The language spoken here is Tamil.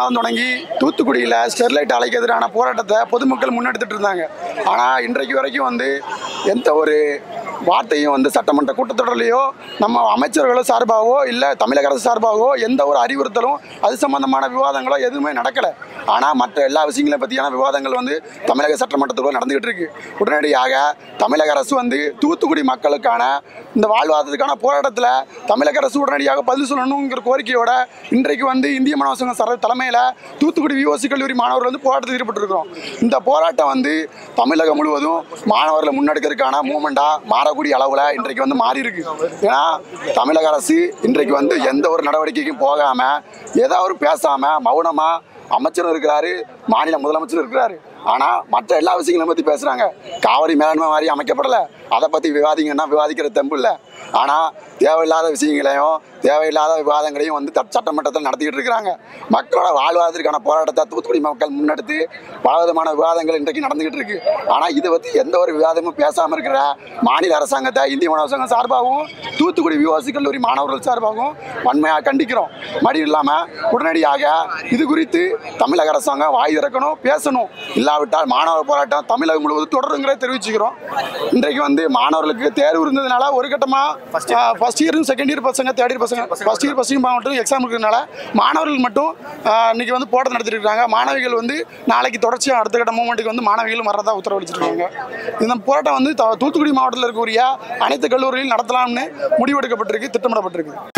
காலம் தொடங்கி தூத்துக்குடியில் ஸ்டெர்லைட் ஆலைக்கு எதிரான போராட்டத்தை பொதுமக்கள் முன்னெடுத்துட்டு இருந்தாங்க ஆனால் இன்றைக்கு வரைக்கும் வந்து எந்த ஒரு வார்த்தையும் வந்து சட்டமன்ற கூட்டத்தொடர்லையோ நம்ம அமைச்சர்களோ சார்பாகவோ இல்லை தமிழக அரசு சார்பாகவோ எந்த ஒரு அறிவுறுத்தலும் அது சம்பந்தமான விவாதங்களோ எதுவுமே நடக்கலை ஆனால் மற்ற எல்லா விஷயங்களை பற்றியான விவாதங்கள் வந்து தமிழக சட்டமன்றத்தில் நடந்துகிட்டு இருக்கு உடனடியாக தமிழக அரசு வந்து தூத்துக்குடி மக்களுக்கான இந்த வாழ்வாதாரத்துக்கான போராட்டத்தில் தமிழக அரசு உடனடியாக பதில் சொல்லணுங்கிற கோரிக்கையோட இன்றைக்கு வந்து இந்திய மாணவ சங்கம் சர தலைமையில் தூத்துக்குடி விஓசி கல்லூரி மாணவர்கள் வந்து போராட்டத்தில் ஈடுபட்டிருக்கிறோம் இந்த போராட்டம் வந்து தமிழகம் முழுவதும் மாணவர்களை முன்னெடுக்கிறதுக்கான மூமெண்ட்டாக மாறக்கூடிய அளவில் இன்றைக்கு வந்து மாறி இருக்கு ஏன்னா தமிழக அரசு இன்றைக்கு வந்து எந்த ஒரு நடவடிக்கைக்கும் போகாமல் ஏதாவது ஒரு பேசாமல் மௌனமாக அமைச்சரும் இருக்கிறாரு மாநில முதலமைச்சரும் இருக்கிறாரு ஆனால் மற்ற எல்லா விஷயங்களையும் பற்றி பேசுகிறாங்க காவிரி மேலாண்மை மாதிரி அமைக்கப்படலை அதை பற்றி விவாதிங்கன்னா விவாதிக்கிற தெம்பு இல்லை ஆனால் தேவையில்லாத விஷயங்களையும் தேவையில்லாத விவாதங்களையும் வந்து தட் சட்டமன்றத்தில் நடத்திக்கிட்டு இருக்கிறாங்க மக்களோட வாழ்வாதாரத்திற்கான போராட்டத்தை தூத்துக்குடி மக்கள் முன்னெடுத்து பல விதமான விவாதங்கள் இன்றைக்கு நடந்துகிட்டு இருக்கு ஆனால் இதை பற்றி எந்த ஒரு விவாதமும் பேசாமல் இருக்கிற மாநில அரசாங்கத்தை இந்திய மாணவர் சங்கம் சார்பாகவும் தூத்துக்குடி விவாசி கல்லூரி மாணவர்கள் சார்பாகவும் வன்மையாக கண்டிக்கிறோம் மடி இல்லாமல் உடனடியாக இது குறித்து தமிழக அரசாங்கம் வாய் திறக்கணும் பேசணும் இல்லாவிட்டால் மாணவர் போராட்டம் தமிழகம் முழுவதும் தொடருங்கிறத தெரிவிச்சுக்கிறோம் இன்றைக்கு வந்து மாணவர்களுக்கு தேர்வு இருந்ததுனால ஒரு கட்டமாக ஃபஸ்ட் இயரும் செகண்ட் இயர் பசங்க தேர்ட் இயர் பசங்க ஃபஸ்ட் இயர் பசங்க மட்டும் எக்ஸாம் இருக்கிறதுனால மாணவர்கள் மட்டும் ஆஹ், இன்னைக்கு வந்து போராட்டம் நடத்திட்டு இருக்காங்க மாணவிகள் வந்து நாளைக்கு தொடர்ச்சியாக அடுத்த கட்ட மூமெண்ட்டுக்கு வந்து மாணவிகளும் வரதா உத்தரவளிச்சிருக்காங்க இந்த போராட்டம் வந்து த- தூத்துக்குடி மாவட்டத்தில் இருக்கக்கூடிய அனைத்து கல்லூரிகளில் நடத்தலாம்னு முடிவெடுக்கப்பட்டிருக்கு திட்டமிடப்பட்டிருக்கு